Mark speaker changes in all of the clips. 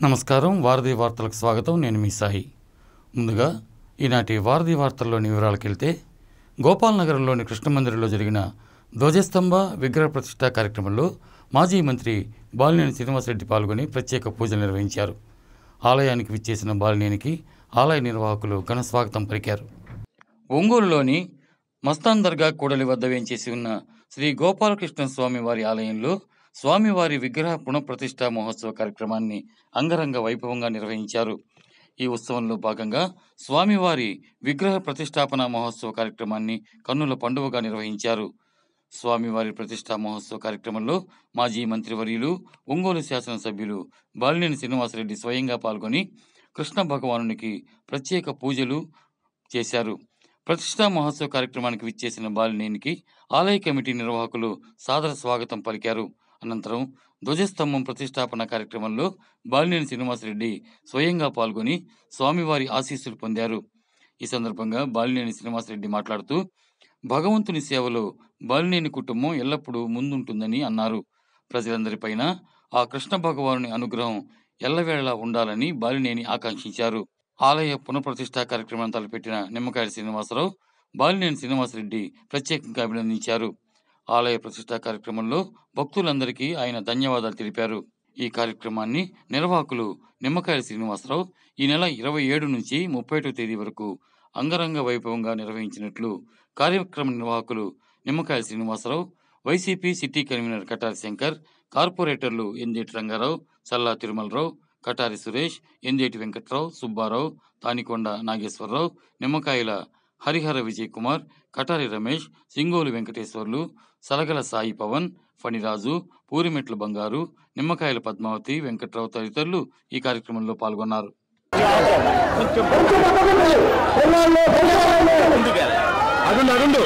Speaker 1: నమస్కారం వారధి వార్తలకు స్వాగతం నేను మీ సాయి ముందుగా ఈనాటి వారధి వార్తల్లోని వివరాలకు వెళ్తే గోపాల్ నగరంలోని కృష్ణమందిరంలో జరిగిన ధ్వజస్తంభ విగ్రహ ప్రతిష్ఠా కార్యక్రమంలో మాజీ మంత్రి బాలినేని శ్రీనివాసరెడ్డి పాల్గొని ప్రత్యేక పూజలు నిర్వహించారు ఆలయానికి విచ్చేసిన బాలినేనికి ఆలయ నిర్వాహకులు ఘన స్వాగతం పలికారు ఒంగోలులోని మస్తాన్ దర్గా కూడలి వద్ద వేంచేసి ఉన్న శ్రీ గోపాలకృష్ణ స్వామి వారి ఆలయంలో స్వామివారి విగ్రహ పునఃప్రతిష్ఠ మహోత్సవ కార్యక్రమాన్ని అంగరంగ వైభవంగా నిర్వహించారు ఈ ఉత్సవంలో భాగంగా స్వామివారి విగ్రహ ప్రతిష్టాపన మహోత్సవ కార్యక్రమాన్ని కన్నుల పండుగగా నిర్వహించారు స్వామివారి ప్రతిష్టా మహోత్సవ కార్యక్రమంలో మాజీ మంత్రివర్యులు ఒంగోలు శాసనసభ్యులు బాలినేని శ్రీనివాసరెడ్డి స్వయంగా పాల్గొని కృష్ణ భగవానునికి ప్రత్యేక పూజలు చేశారు ప్రతిష్టా మహోత్సవ కార్యక్రమానికి విచ్చేసిన బాలినేనికి ఆలయ కమిటీ నిర్వాహకులు సాదర స్వాగతం పలికారు అనంతరం ధ్వజస్తంభం ప్రతిష్టాపన కార్యక్రమంలో బాలినేని శ్రీనివాసరెడ్డి స్వయంగా పాల్గొని స్వామివారి ఆశీస్సులు పొందారు ఈ సందర్భంగా బాలినేని శ్రీనివాసరెడ్డి మాట్లాడుతూ భగవంతుని సేవలో బాలినేని కుటుంబం ఎల్లప్పుడూ ముందుంటుందని అన్నారు ప్రజలందరిపైన ఆ కృష్ణ భగవానుని అనుగ్రహం ఎల్లవేళలా ఉండాలని బాలినేని ఆకాంక్షించారు ఆలయ పునఃప్రతిష్ఠా కార్యక్రమం తలపెట్టిన నిమ్మకాయల శ్రీనివాసరావు బాలినేని శ్రీనివాసరెడ్డి ప్రత్యేకంగా అభినందించారు ఆలయ ప్రతిష్ఠా కార్యక్రమంలో భక్తులందరికీ ఆయన ధన్యవాదాలు తెలిపారు ఈ కార్యక్రమాన్ని నిర్వాహకులు నిమ్మకాయల శ్రీనివాసరావు ఈ నెల ఇరవై ఏడు నుంచి ముప్పై ఒకటో తేదీ వరకు అంగరంగ వైభవంగా నిర్వహించినట్లు కార్యక్రమ నిర్వాహకులు నిమ్మకాయల శ్రీనివాసరావు వైసీపీ సిటీ కన్వీనర్ కటారి శంకర్ కార్పొరేటర్లు ఎందేటి రంగారావు చల్లా తిరుమలరావు కటారి సురేష్ ఎందేటి వెంకట్రావు సుబ్బారావు తానికొండ నాగేశ్వరరావు నిమ్మకాయల హరిహర విజయ్ కుమార్ కటారి రమేష్ సింగోలు వెంకటేశ్వర్లు సలగల సాయి పవన్ ఫణిరాజు పూరిమెట్ల బంగారు నిమ్మకాయల పద్మావతి వెంకట్రావు తదితరులు ఈ కార్యక్రమంలో పాల్గొన్నారు
Speaker 2: అదుండు అదుండు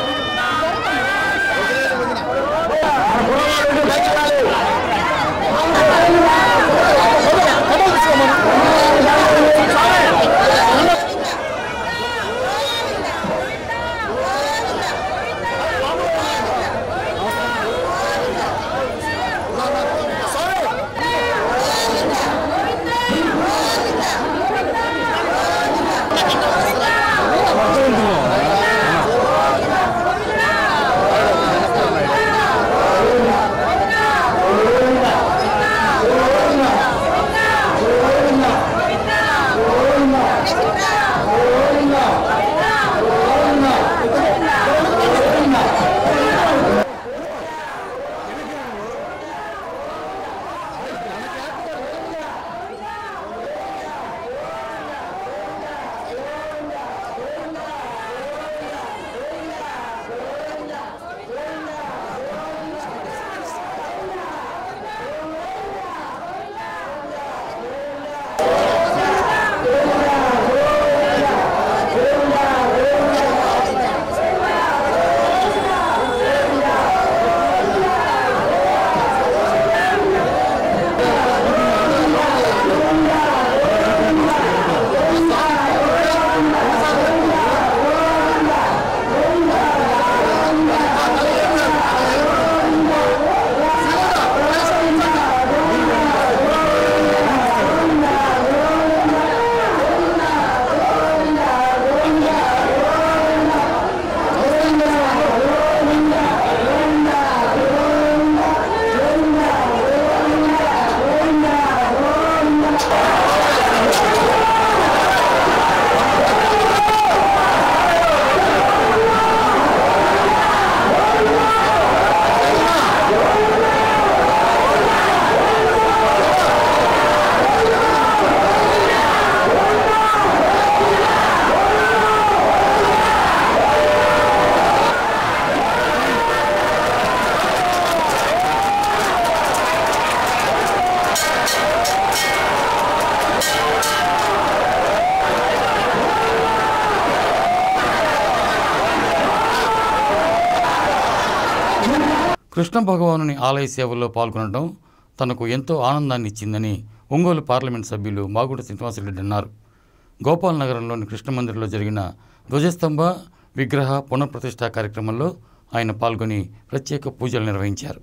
Speaker 1: కృష్ణ భగవానుని ఆలయ సేవల్లో పాల్గొనడం తనకు ఎంతో ఆనందాన్ని ఇచ్చిందని ఒంగోలు పార్లమెంట్ సభ్యులు మాగుడ శ్రీనివాసరెడ్డి అన్నారు గోపాల్ నగరంలోని కృష్ణ మందిరంలో జరిగిన ధ్వజస్తంభ విగ్రహ పునఃప్రతిష్ఠా కార్యక్రమంలో ఆయన పాల్గొని ప్రత్యేక పూజలు నిర్వహించారు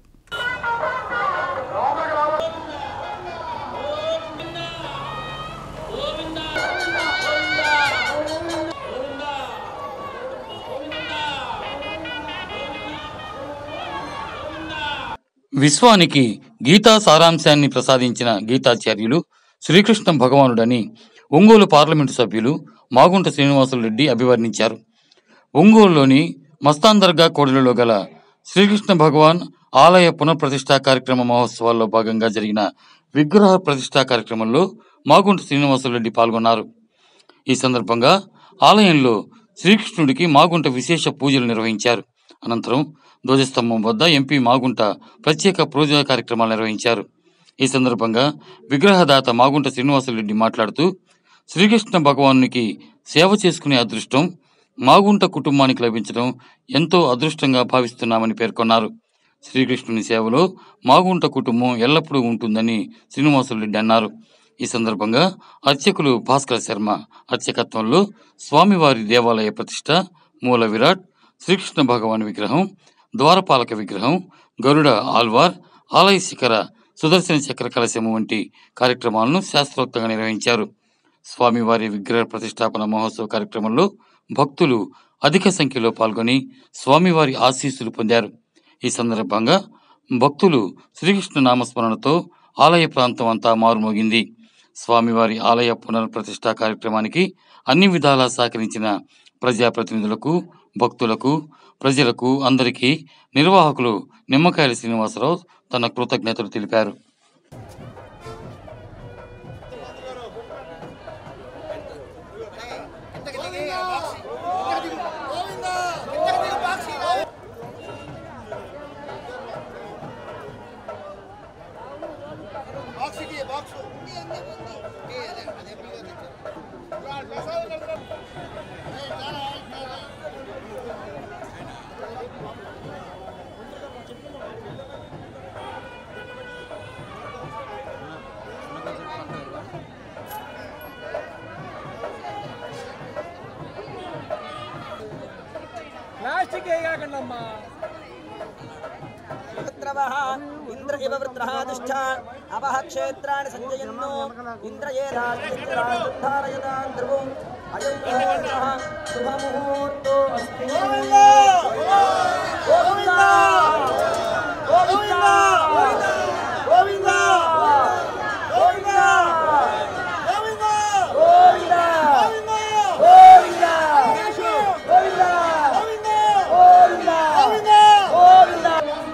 Speaker 1: విశ్వానికి గీతా సారాంశాన్ని ప్రసాదించిన గీతాచార్యులు శ్రీకృష్ణ భగవానుడని ఒంగోలు పార్లమెంటు సభ్యులు మాగుంట శ్రీనివాసులు రెడ్డి అభివర్ణించారు ఒంగోలులోని మస్తాన్ దర్గా కోడలిలో గల శ్రీకృష్ణ భగవాన్ ఆలయ పునఃప్రతిష్ఠా కార్యక్రమ మహోత్సవాల్లో భాగంగా జరిగిన విగ్రహ ప్రతిష్ఠా కార్యక్రమంలో మాగుంట శ్రీనివాసులరెడ్డి పాల్గొన్నారు ఈ సందర్భంగా ఆలయంలో శ్రీకృష్ణుడికి మాగుంట విశేష పూజలు నిర్వహించారు అనంతరం ధ్వజస్తంభం వద్ద ఎంపీ మాగుంట ప్రత్యేక పూజా కార్యక్రమాలు నిర్వహించారు ఈ సందర్భంగా విగ్రహదాత మాగుంట శ్రీనివాసులరెడ్డి మాట్లాడుతూ శ్రీకృష్ణ భగవానునికి సేవ చేసుకునే అదృష్టం మాగుంట కుటుంబానికి లభించడం ఎంతో అదృష్టంగా భావిస్తున్నామని పేర్కొన్నారు శ్రీకృష్ణుని సేవలో మాగుంట కుటుంబం ఎల్లప్పుడూ ఉంటుందని శ్రీనివాసులరెడ్డి అన్నారు ఈ సందర్భంగా అర్చకులు భాస్కర శర్మ అర్చకత్వంలో స్వామివారి దేవాలయ ప్రతిష్ట మూల విరాట్ శ్రీకృష్ణ భగవాన్ విగ్రహం ద్వారపాలక విగ్రహం గరుడ ఆల్వార్ ఆలయ శిఖర సుదర్శన చక్ర కలశము వంటి కార్యక్రమాలను శాస్త్రోక్తంగా నిర్వహించారు స్వామివారి విగ్రహ ప్రతిష్టాపన మహోత్సవ కార్యక్రమంలో భక్తులు అధిక సంఖ్యలో పాల్గొని స్వామివారి ఆశీస్సులు పొందారు ఈ సందర్భంగా భక్తులు శ్రీకృష్ణ నామస్మరణతో ఆలయ ప్రాంతం అంతా మారుమోగింది స్వామివారి ఆలయ పునర్ప్రతిష్ఠా కార్యక్రమానికి అన్ని విధాలా సహకరించిన ప్రజాప్రతినిధులకు భక్తులకు ప్రజలకు అందరికీ నిర్వాహకులు నిమ్మకాయల శ్రీనివాసరావు తన కృతజ్ఞతలు తెలిపారు
Speaker 3: ప్లాస్టిక్ వేయకండమ్మా
Speaker 4: పుత్రవః ఇంద్ర ఇవ వృత్రః దుష్ట అపహ క్షేత్రాణి సంజయన్నో ఇంద్రయేదాస్తారయతాం ధ్రువో అయం ముహూర్తః శుభముహూర్తో అస్తి గోవింద గోవింద గోవింద గోవింద గోవింద గోవింద గోవింద గోవింద గోవింద గోవింద గోవింద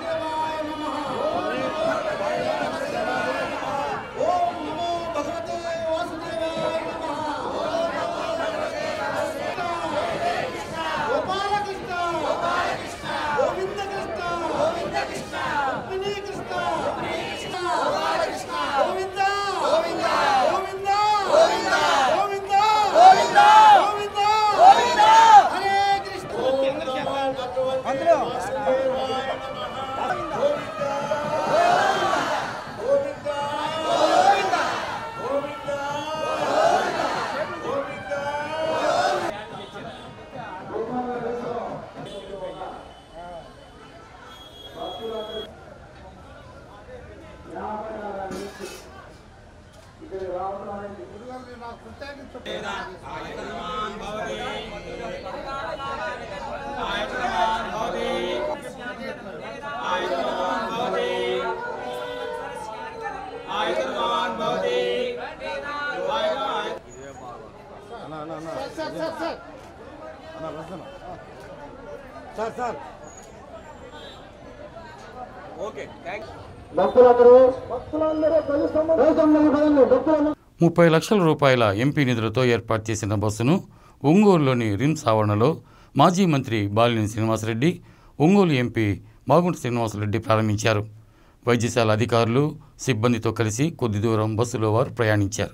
Speaker 1: ముప్పై లక్షల రూపాయల ఎంపీ నిధులతో ఏర్పాటు చేసిన బస్సును ఒంగోలులోని రిమ్స్ ఆవరణలో మాజీ మంత్రి బాలినేని శ్రీనివాసరెడ్డి ఒంగోలు ఎంపీ మాగుంట శ్రీనివాసరెడ్డి ప్రారంభించారు వైద్యశాల అధికారులు సిబ్బందితో కలిసి కొద్ది దూరం బస్సులో వారు ప్రయాణించారు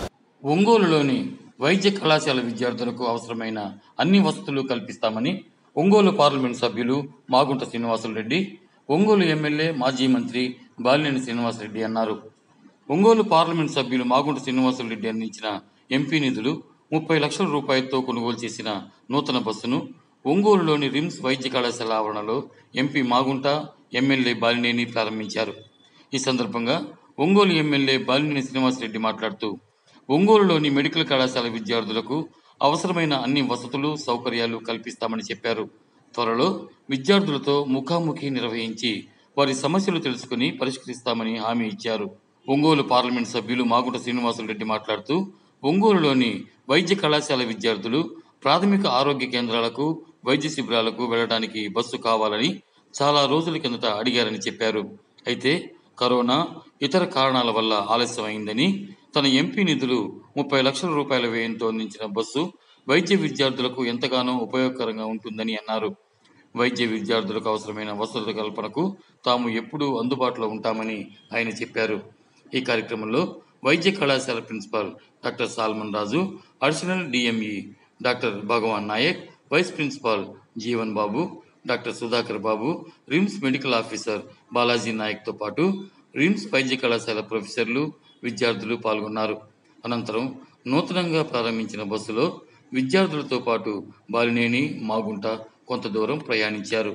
Speaker 1: ఒంగోలులోని వైద్య కళాశాల విద్యార్థులకు అవసరమైన అన్ని వసతులు కల్పిస్తామని ఒంగోలు పార్లమెంట్ సభ్యులు మాగుంట శ్రీనివాసులరెడ్డి ఒంగోలు ఎమ్మెల్యే మాజీ మంత్రి బాలినేని శ్రీనివాసరెడ్డి అన్నారు ఒంగోలు పార్లమెంట్ సభ్యులు మాగుంట శ్రీనివాసులరెడ్డి అందించిన ఎంపీ నిధులు ముప్పై లక్షల రూపాయలతో కొనుగోలు చేసిన నూతన బస్సును ఒంగోలులోని రిమ్స్ వైద్య కళాశాల ఆవరణలో ఎంపీ మాగుంట ఎమ్మెల్యే బాలినేని ప్రారంభించారు ఈ సందర్భంగా ఒంగోలు ఎమ్మెల్యే బాలినేని శ్రీనివాసరెడ్డి మాట్లాడుతూ ఒంగోలులోని మెడికల్ కళాశాల విద్యార్థులకు అవసరమైన అన్ని వసతులు సౌకర్యాలు కల్పిస్తామని చెప్పారు త్వరలో విద్యార్థులతో ముఖాముఖి నిర్వహించి వారి సమస్యలు తెలుసుకుని పరిష్కరిస్తామని హామీ ఇచ్చారు ఒంగోలు పార్లమెంట్ సభ్యులు మాగుంట శ్రీనివాసులరెడ్డి మాట్లాడుతూ ఒంగోలులోని వైద్య కళాశాల విద్యార్థులు ప్రాథమిక ఆరోగ్య కేంద్రాలకు వైద్య శిబిరాలకు వెళ్ళడానికి బస్సు కావాలని చాలా రోజుల కిందట అడిగారని చెప్పారు అయితే కరోనా ఇతర కారణాల వల్ల ఆలస్యమైందని తన ఎంపీ నిధులు ముప్పై లక్షల రూపాయల వ్యయంతో అందించిన బస్సు వైద్య విద్యార్థులకు ఎంతగానో ఉపయోగకరంగా ఉంటుందని అన్నారు వైద్య విద్యార్థులకు అవసరమైన వసతుల కల్పనకు తాము ఎప్పుడూ అందుబాటులో ఉంటామని ఆయన చెప్పారు ఈ కార్యక్రమంలో వైద్య కళాశాల principal doctor Solomon Raju additional DME doctor Bhagavan Nayak vice principal Jeevan Babu doctor Sudhakar Babu RIMS medical officer Balaji నాయక్తో పాటు రిమ్స్ వైద్య కళాశాల ప్రొఫెసర్లు విద్యార్థులు పాల్గొన్నారు అనంతరం నూతనంగా ప్రారంభించిన బస్సులో విద్యార్థులతో పాటు బాలినేని మాగుంట కొంత దూరం ప్రయాణించారు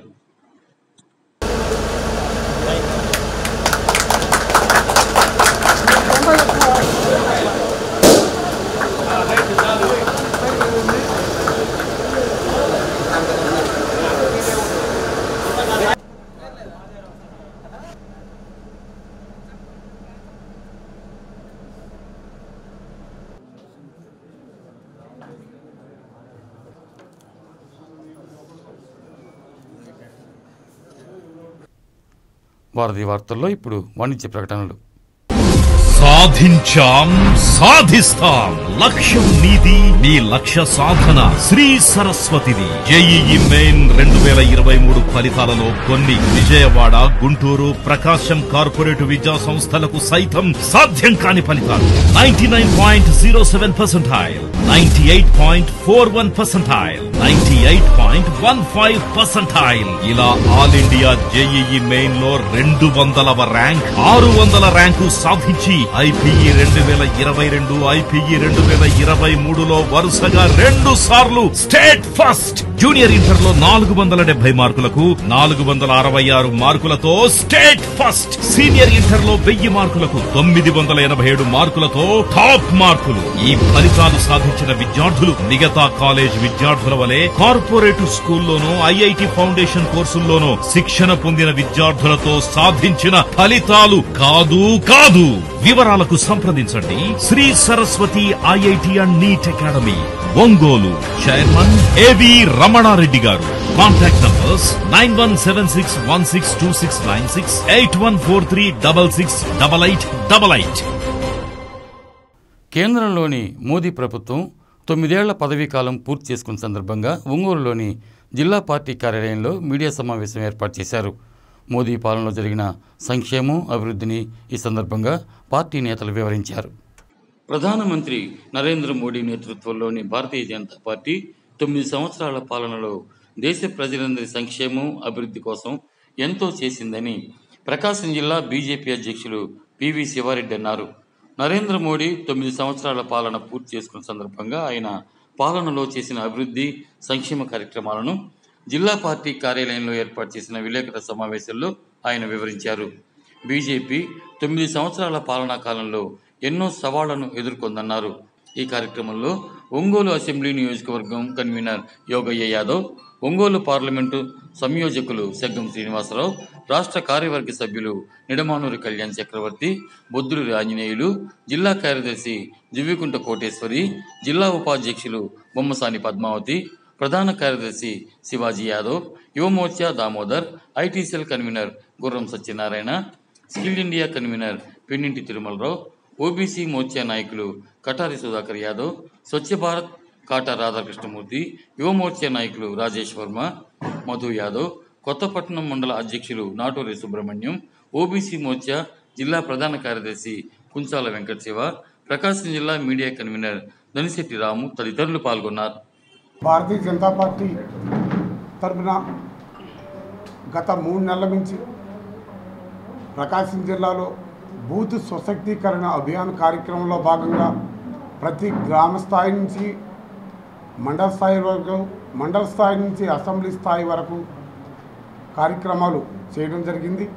Speaker 1: భారతీయ వార్తల్లో ఇప్పుడు వాణిజ్య ప్రకటనలు
Speaker 5: సాధించాం సాధిస్తాం లక్ష్యం నీది మీ లక్ష్య సాధన శ్రీ సరస్వతిది జేఈఈ మెయిన్ రెండు వేల ఇరవై మూడు ఫలితాలలో కొన్ని విజయవాడ గుంటూరు ప్రకాశం కార్పొరేట్ విద్యా సంస్థలకు సైతం సాధ్యం కాని ఫలితాలు ninety nine point zero seven percentile ninety eight point four one percentile ninety eight point one five percentile ఇలా ఆల్ ఇండియా జేఈఈ మెయిన్ లో రెండు వందలవ ర్యాంక్ ఆరు వందల ర్యాంకు సాధించి ఐపీఈ రెండు వేల ఇరవై రెండు ఐపీఈ రెండు వేల ఇరవై మూడులో వరుసగా రెండు సార్లు స్టేట్ ఫస్ట్ జూనియర్ ఇంటర్ లో నాలుగు వందల డెబ్బై మార్కులకు నాలుగు వందల అరవై ఆరు మార్కులతో స్టేట్ ఫస్ట్ సీనియర్ ఇంటర్ లో వెయ్యి మార్కులకు తొమ్మిది వందల ఎనభై ఏడు మార్కులతో టాప్ మార్కులు ఈ ఫలితాలు సాధించిన విద్యార్థులు మిగతా కాలేజ్ విద్యార్థుల వలె కార్పొరేట్ స్కూల్లోనూ ఐఐటి ఫౌండేషన్ కోర్సుల్లోనూ శిక్షణ పొందిన విద్యార్థులతో సాధించిన ఫలితాలు కాదు కాదు వివరాలకు సంప్రదించండి Sri Saraswati IIT and NEET academy Ongole chairman AV Ramanareddy గారు contact numbers nine one seven six one six two six nine six eight one four three double six double eight double eight
Speaker 1: కేంద్రంలోని మోదీ ప్రభుత్వం తొమ్మిదేళ్ల పదవీ కాలం పూర్తి చేసుకున్న సందర్భంగా ఒంగోలులోని జిల్లా పార్టీ కార్యాలయంలో మీడియా సమావేశం ఏర్పాటు చేశారు మోదీ పాలనలో జరిగిన సంక్షేమం అభివృద్ధిని ఈ సందర్భంగా పార్టీ నేతలు వివరించారు ప్రధానమంత్రి నరేంద్ర మోడీ నేతృత్వంలోని భారతీయ జనతా పార్టీ తొమ్మిది సంవత్సరాల పాలనలో దేశ ప్రజలందరి సంక్షేమం అభివృద్ధి కోసం ఎంతో చేసిందని ప్రకాశం జిల్లా బీజేపీ అధ్యక్షులు పివి శివారెడ్డి అన్నారు నరేంద్ర మోడీ తొమ్మిది సంవత్సరాల పాలన పూర్తి చేసుకున్న సందర్భంగా ఆయన పాలనలో చేసిన అభివృద్ధి సంక్షేమ కార్యక్రమాలను జిల్లా పార్టీ కార్యాలయంలో ఏర్పాటు చేసిన విలేకరుల సమావేశంలో ఆయన వివరించారు బీజేపీ తొమ్మిది సంవత్సరాల పాలనా కాలంలో ఎన్నో సవాళ్లను ఎదుర్కొందన్నారు ఈ కార్యక్రమంలో ఒంగోలు అసెంబ్లీ నియోజకవర్గం కన్వీనర్ యోగయ్య యాదవ్ ఒంగోలు పార్లమెంటు సంయోజకులు సెగ్గం శ్రీనివాసరావు రాష్ట్ర కార్యవర్గ సభ్యులు నిడమానూరి కళ్యాణ్ చక్రవర్తి బొద్దులూరి ఆంజనేయులు జిల్లా కార్యదర్శి దివ్యకుంట కోటేశ్వరి జిల్లా ఉపాధ్యక్షులు బొమ్మసాని పద్మావతి ప్రధాన కార్యదర్శి Shivaji Yadav Yuvamorcha Damodar ITCL convener Gurram Satyanarayana skill India convener Penninti Tirumalarao OBC Morcha నాయకులు కటారి సుధాకర్ యాదవ్ స్వచ్ఛ భారత్ కాటా రాధాకృష్ణమూర్తి యువ మోర్చా నాయకులు రాజేష్ వర్మ మధు యాదవ్ కొత్తపట్నం మండల అధ్యక్షులు నాటూరి సుబ్రహ్మణ్యం ఓబీసీ మోర్చా జిల్లా ప్రధాన కార్యదర్శి కుంచాల వెంకట శివ ప్రకాశం జిల్లా మీడియా కన్వీనర్ దనిశెట్టి రాము తదితరులు పాల్గొన్నారు
Speaker 2: భారతీయ జనతా పార్టీ
Speaker 6: తరపున గత మూడు నెలల నుంచి ప్రకాశం జిల్లాలో బూత్ స్వశక్తీకరణ అభియాన్ కార్యక్రమంలో భాగంగా ప్రతి గ్రామ స్థాయి నుంచి మండల స్థాయి వరకు మండల స్థాయి నుంచి అసెంబ్లీ స్థాయి వరకు కార్యక్రమాలు చేయడం జరిగింది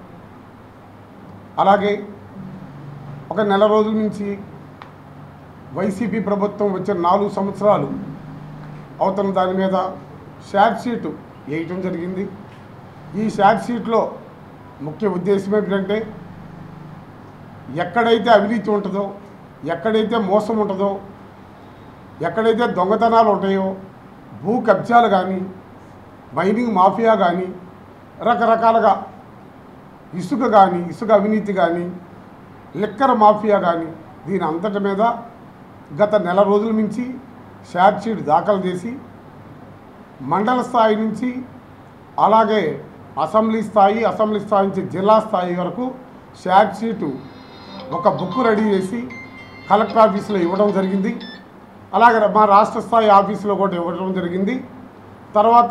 Speaker 6: అలాగే ఒక నెల రోజుల నుంచి వైసీపీ ప్రభుత్వం వచ్చిన నాలుగు సంవత్సరాలు అవుతున్న దాని మీద షార్ట్ షీటు వేయటం జరిగింది ఈ షార్ట్ షీట్లో ముఖ్య ఉద్దేశం ఏంటంటే ఎక్కడైతే అవినీతి ఉంటుందో ఎక్కడైతే మోసం ఉంటుందో ఎక్కడైతే దొంగతనాలు ఉంటాయో భూ కబ్జాలు కానీ మైనింగ్ మాఫియా కానీ రకరకాలుగా ఇసుక కానీ ఇసుక అవినీతి కానీ లిక్కర్ మాఫియా కానీ దీని అంతటి మీద గత నెల రోజుల నుంచి షార్ట్ షీట్ దాఖలు చేసి మండల స్థాయి నుంచి అలాగే అసెంబ్లీ స్థాయి అసెంబ్లీ స్థాయి నుంచి జిల్లా స్థాయి వరకు షార్ట్ షీటు ఒక బుక్ రెడీ చేసి కలెక్టర్ ఆఫీసులో ఇవ్వడం జరిగింది అలాగే మా రాష్ట్ర స్థాయి ఆఫీసులో కూడా ఇవ్వడం జరిగింది తర్వాత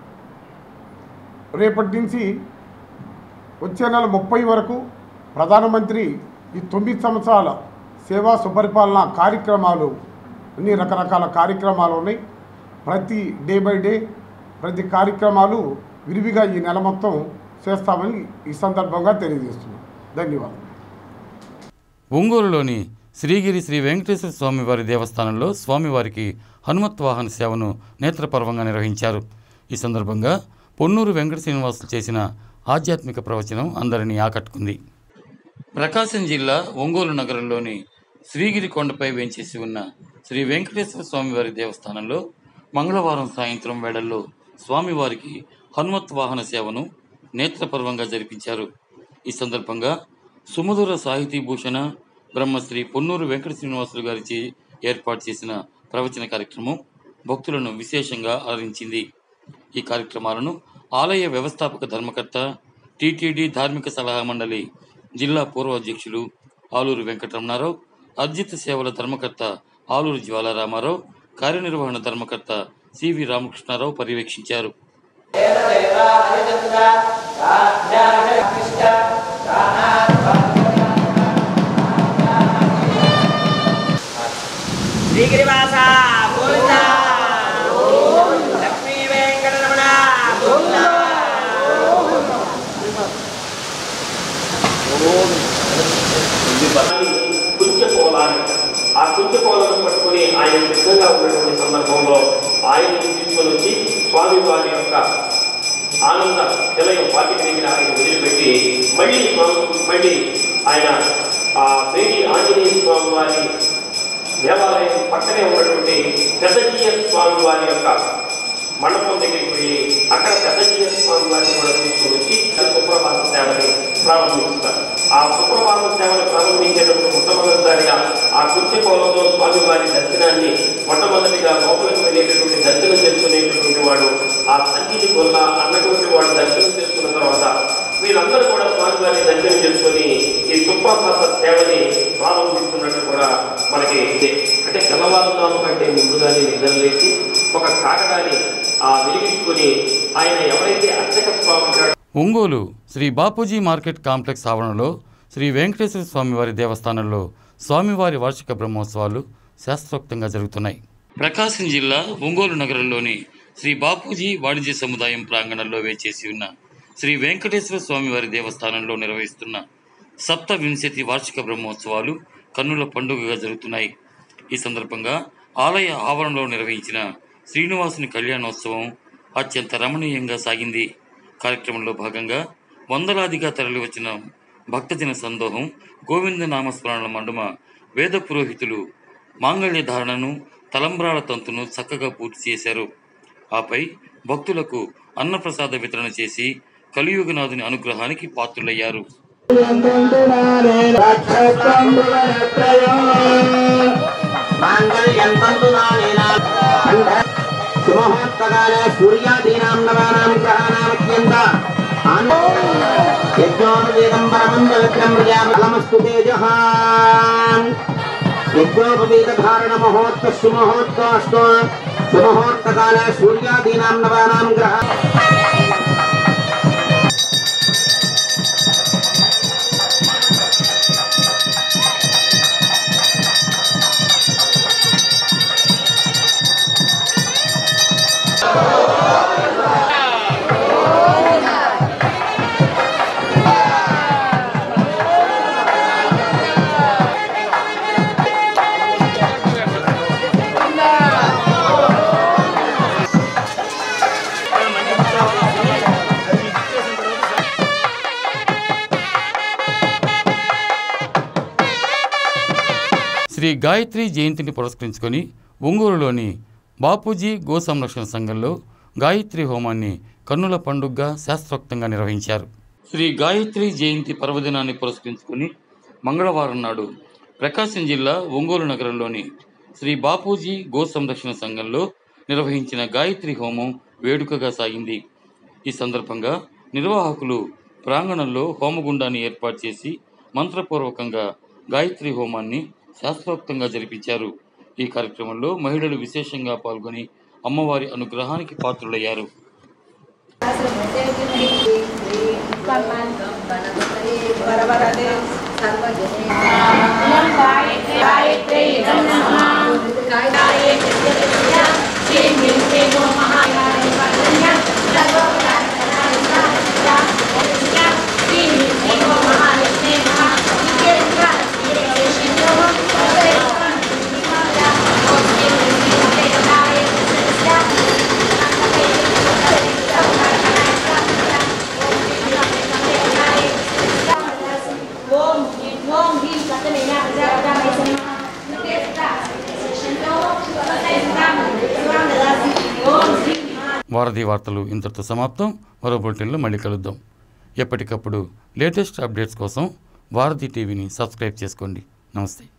Speaker 6: రేపటి నుంచి వచ్చే నెల ముప్పై వరకు ప్రధానమంత్రి ఈ తొమ్మిది సంవత్సరాల సేవా సుపరిపాలన కార్యక్రమాలు అన్ని రకరకాల కార్యక్రమాలు ఉన్నాయి ప్రతి డే బై డే ప్రతి కార్యక్రమాలు విరివిగా ఈ నెల మొత్తం చేస్తామని ఈ సందర్భంగా తెలియజేస్తున్నాం ధన్యవాదాలు
Speaker 1: ఒంగోలులోని శ్రీగిరి శ్రీ వెంకటేశ్వర స్వామివారి దేవస్థానంలో స్వామివారికి హనుమత్ వాహన సేవను నేత్రపర్వంగా నిర్వహించారు ఈ సందర్భంగా పొన్నూరు వెంకట శ్రీనివాసులు చేసిన ఆధ్యాత్మిక ప్రవచనం అందరినీ ఆకట్టుకుంది ప్రకాశం జిల్లా ఒంగోలు నగరంలోని శ్రీగిరి కొండపై వేంచేసి ఉన్న శ్రీ వెంకటేశ్వర స్వామివారి దేవస్థానంలో మంగళవారం సాయంత్రం వేళల్లో స్వామివారికి హనుమత్ వాహన సేవను నేత్రపర్వంగా జరిపించారు ఈ సందర్భంగా సుమధుర సాహితీ భూషణ బ్రహ్మశ్రీ పొన్నూరు వెంకట శ్రీనివాసులు గారిచే ఏర్పాటు చేసిన ప్రవచన కార్యక్రమం భక్తులను విశేషంగా అలరించింది ఈ కార్యక్రమాలను ఆలయ వ్యవస్థాపక ధర్మకర్త టీటీడీ ధార్మిక సలహా మండలి జిల్లా పూర్వ అధ్యక్షులు ఆలూరు వెంకటరమణారావు అర్జిత సేవల ధర్మకర్త ఆలూరు జ్వాలారామారావు కార్యనిర్వహణ ధర్మకర్త సివి రామకృష్ణారావు పర్యవేక్షించారు
Speaker 4: శ్రీగిరివాస గోవింద లక్ష్మీ వెంకటరమణ గోవింద
Speaker 2: కుంచకోలాన్ని ఆ కుంచకోలను పట్టుకుని ఆయన సిద్ధంగా ఉన్నటువంటి సందర్భంలో ఆయన తీసుకొని వచ్చి స్వామి వారి యొక్క ఆనంద నిలయం పాటికి దగ్గర ఆయన వదిలిపెట్టి మళ్ళీ స్వామి మళ్ళీ ఆయన ఆ వేడి ఆంజనేయ స్వామి వారి దేవాలయం పక్కనే ఉన్నటువంటి పెద్దజీయ స్వామి వారి యొక్క మండపం దగ్గరికి వెళ్ళి అక్కడ పెద్దజీయ స్వామి వారిని కూడా తీసుకొని వచ్చి సుప్రభాత సేవని ప్రారంభిస్తారు ఆ సుప్రభాత సేవను ప్రారంభించేటప్పుడు మొట్టమొదటిసారిగా ఆ కుర్చీ కోలంలో స్వామి వారి దర్శనాన్ని మొట్టమొదటిగా లోపలికి వెళ్ళేటటువంటి దర్శనం చేసుకునేటటువంటి వాడు ఆ సన్నిధి వల్ల అన్నటువంటి వాడు దర్శనం చేసుకున్న తర్వాత వీళ్ళందరూ కూడా స్వామివారిని దర్శనం చేసుకొని ఈ సుప్రభాత సేవని ప్రారంభిస్తున్నట్టు కూడా మనకి ఉంది. అంటే తెల్లవారుజాము కంటే ముందుగానే నిద్రలేసి ఒక కాకడాన్ని ఆ వెలిగించుకొని ఆయన ఎవరైతే అర్చక స్వామి ఉంటాడో
Speaker 1: ఒంగోలు శ్రీ బాపూజీ మార్కెట్ కాంప్లెక్స్ ఆవరణలో శ్రీ వెంకటేశ్వర స్వామివారి దేవస్థానంలో స్వామివారి వార్షిక బ్రహ్మోత్సవాలు శాస్త్రోక్తంగా జరుగుతున్నాయి ప్రకాశం జిల్లా ఒంగోలు నగరంలోని శ్రీ బాపూజీ వాణిజ్య సముదాయం ప్రాంగణంలో వేచేసి ఉన్న శ్రీ వెంకటేశ్వర స్వామివారి దేవస్థానంలో నిర్వహిస్తున్న సప్త వింశతి వార్షిక బ్రహ్మోత్సవాలు కన్నుల పండుగగా జరుగుతున్నాయి ఈ సందర్భంగా ఆలయ ఆవరణలో నిర్వహించిన శ్రీనివాసుని కళ్యాణోత్సవం అత్యంత రమణీయంగా సాగింది కార్యక్రమంలో భాగంగా వందలాదిగా తరలివచ్చిన భక్తజన సందోహం గోవింద నామస్మరణల మండుమ వేద పురోహితులు మాంగళ్య ధారణను తలంబ్రాల తంతును చక్కగా పూర్తి చేశారు ఆపై భక్తులకు అన్నప్రసాద వితరణ చేసి కలియుగనాథుని అనుగ్రహానికి పాత్రులయ్యారు
Speaker 4: సుమహోత్తకాలే సూర్యాదీనాం నవానాం గ్రహాణామత్యంత యజ్ఞోపవేదం పరమం పవిత్రం ప్రజాఫలమస్తు తేజః యజ్ఞోపవేద ధారణ మహోత్సవ సుమహోత్సవస్తు
Speaker 7: సుముహూర్తకాలే సూర్యాదీనాం నవానాం గ్రహ
Speaker 1: శ్రీ గాయత్రి జయంతిని పురస్కరించుకొని ఒంగోలులోని బాపూజీ గో సంరక్షణ సంఘంలో గాయత్రి హోమాన్ని కన్నుల పండుగగా శాస్త్రోక్తంగా నిర్వహించారు శ్రీ గాయత్రి జయంతి పర్వదినాన్ని పురస్కరించుకొని మంగళవారం నాడు ప్రకాశం జిల్లా ఒంగోలు నగరంలోని శ్రీ బాపూజీ గో సంరక్షణ సంఘంలో నిర్వహించిన గాయత్రి హోమం వేడుకగా సాగింది ఈ సందర్భంగా నిర్వాహకులు ప్రాంగణంలో హోమగుండాన్ని ఏర్పాటు చేసి మంత్రపూర్వకంగా గాయత్రి హోమాన్ని శాస్త్రోక్తంగా జరిపించారు ఈ కార్యక్రమంలో మహిళలు విశేషంగా పాల్గొని అమ్మవారి అనుగ్రహానికి పాత్రులయ్యారు
Speaker 8: ఓం ఓం హ్రీం కథనైనా ప్రజాపదామై సమః ఓం హ్రీం
Speaker 1: వారధి వార్తలు ఇంతటితో సమాప్తం మరో బులెటిన్లో మళ్ళీ కలుద్దాం ఎప్పటికప్పుడు లేటెస్ట్ అప్డేట్స్ కోసం వారధి టీవీని సబ్స్క్రైబ్ చేసుకోండి నమస్తే